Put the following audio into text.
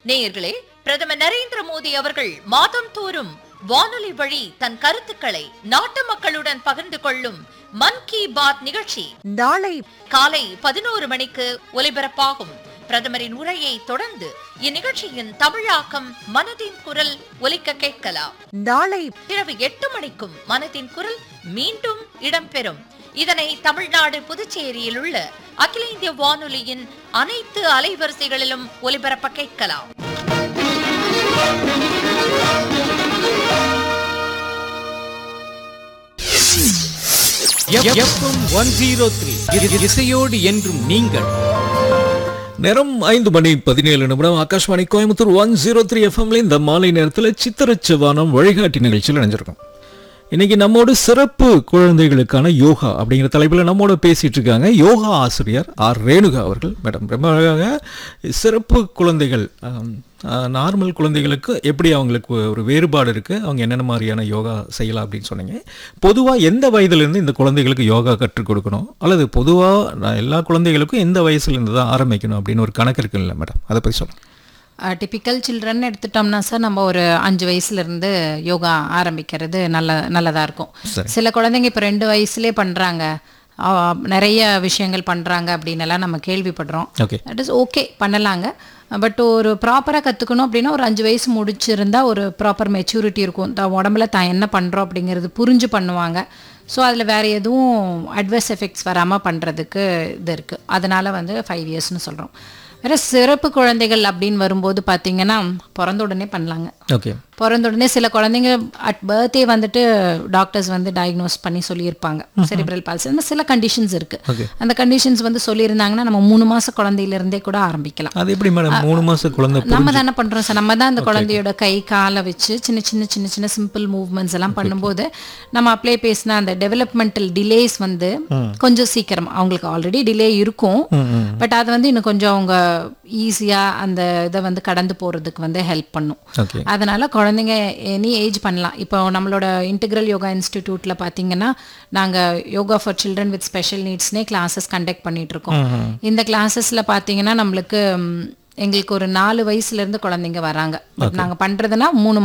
நேயர்களே பிரதமர் நரேந்திர மோடி அவர்கள் மாதம் தோறும் வானொலி வழி தன் கருத்துக்களை நாட்டு மக்களுடன் பகிர்ந்து கொள்ளும் மன் கி பாத் நிகழ்ச்சி நாளை காலை பதினோரு மணிக்கு ஒலிபரப்பாகும் பிரதமரின் உரையை தொடர்ந்து இந்நிகழ்ச்சியின் தமிழாக்கம் மனதின் குரல் ஒலிக்க கேட்கலாம் நாளை இரவு எட்டு மணிக்கும் மனதின் குரல் மீண்டும் இடம்பெறும் இதனை தமிழ்நாடு புதுச்சேரியில் உள்ள அகில இந்திய வானொலியின் அனைத்து அலைவரிசைகளிலும் ஒலிபரப்ப கேட்கலாம் எஃப்எம் ஒன் ஜீரோ த்ரீ இசையோடு என்றும் நீங்கள் நேரம் ஐந்து மணி பதினேழு நிமிடம் Akashvani Coimbatore one zero three எஃப்எம்ல இந்த மாலை நேரத்தில் சித்திரச்சவானம் வழிகாட்டி நிகழ்ச்சியில் இணைஞ்சிருக்கோம் இன்னைக்கு நம்மோடு சிறப்பு குழந்தைகளுக்கான யோகா அப்படிங்கிற தலைப்பில் நம்மோட பேசிட்டு இருக்காங்க யோகா ஆசிரியர் ஆர் ரேணுகா அவர்கள் மேடம் ரொம்ப அழகாக சிறப்பு குழந்தைகள் நார்மல் குழந்தைகளுக்கு எப்படி அவங்களுக்கு ஒரு வேறுபாடு இருக்குது அவங்க என்னென்ன மாதிரியான யோகா செய்யலாம் அப்படின்னு சொன்னீங்க பொதுவாக எந்த வயதுலேருந்து இந்த குழந்தைகளுக்கு யோகா கற்றுக் கொடுக்கணும் அல்லது பொதுவாக எல்லா குழந்தைகளுக்கும் எந்த வயசுலேருந்து தான் ஆரம்பிக்கணும் அப்படின்னு ஒரு கணக்கு இருக்குல்ல மேடம் அதை பற்றி சொல்லுங்கள் டிப்பிக்கல் சில்ட்ரன் எடுத்துட்டோம்னா சார் நம்ம ஒரு அஞ்சு வயசுலேருந்து யோகா ஆரம்பிக்கிறது நல்ல நல்லதாக இருக்கும் சில குழந்தைங்க இப்போ ரெண்டு வயசுலேயே பண்ணுறாங்க நிறைய விஷயங்கள் பண்ணுறாங்க அப்படின்னு எல்லாம் நம்ம கேள்விப்படுறோம் ஓகே தட் இஸ் ஓகே பண்ணலாங்க பட் ஒரு ப்ராப்பராக கற்றுக்கணும் அப்படின்னா ஒரு அஞ்சு வயசு முடிச்சிருந்தா ஒரு ப்ராப்பர் மெச்சூரிட்டி இருக்கும் தான் உடம்புல தான் என்ன பண்ணுறோம் அப்படிங்கிறது புரிஞ்சு பண்ணுவாங்க ஸோ அதில் வேறு எதுவும் அட்வர்ஸ் எஃபெக்ட்ஸ் வராமல் பண்ணுறதுக்கு இது இருக்குது அதனால் வந்து ஃபைவ் இயர்ஸ்னு சொல்கிறோம் வேறு சிறப்பு குழந்தைகள் அப்படின்னு வரும்போது பார்த்தீங்கன்னா பிறந்த உடனே பண்ணலாங்க ஓகே பிறந்த உடனே சில குழந்தைங்க அட் பர்த்டே வந்துட்டு டாக்டர்ஸ் வந்து டயக்னோஸ் பண்ணி சொல்லியிருப்பாங்க செரிப்ரல் பால்சி அந்த சில கண்டிஷன்ஸ் இருக்கு அந்த கண்டிஷன்ஸ் வந்து சொல்லியிருந்தாங்கன்னா நம்ம மூணு மாச குழந்தையில கூட ஆரம்பிக்கலாம் அது எப்படி மேடம் மூணு மாதம் குழந்தை நம்ம தானே பண்றோம் சார் நம்ம தான் அந்த குழந்தையோட கை காலை வச்சு சின்ன சின்ன சின்ன சின்ன சிம்பிள் மூவ்மெண்ட்ஸ் எல்லாம் பண்ணும்போது நம்ம அப்ளை பேசின அந்த டெவலப்மெண்டல் டிலேஸ் வந்து கொஞ்சம் சீக்கிரம் அவங்களுக்கு ஆல்ரெடி டிலே இருக்கும் பட் அது வந்து இன்னும் கொஞ்சம் அவங்க ஈஸியா அந்த இதை வந்து கடந்து போறதுக்கு வந்து ஹெல்ப் பண்ணும் ஓகே அதனால குழந்தைங்க எனி ஏஜ் பண்ணலாம் இப்போ நம்மளோட இன்டெக்ரல் யோகா இன்ஸ்டிடியூட்ல பார்த்தீங்கன்னா நாங்கள் yoga for children with special நீட்ஸ்னே கிளாஸஸ் கண்டக்ட் பண்ணிட்டு இருக்கோம் இந்த கிளாஸஸ்ல பார்த்தீங்கன்னா நம்மளுக்கு ம், எங்களுக்கு ஒரு நாலு வயசுல இருந்து குழந்தைங்க வராங்க பட் நாங்கள் பண்றதுன்னா மூணு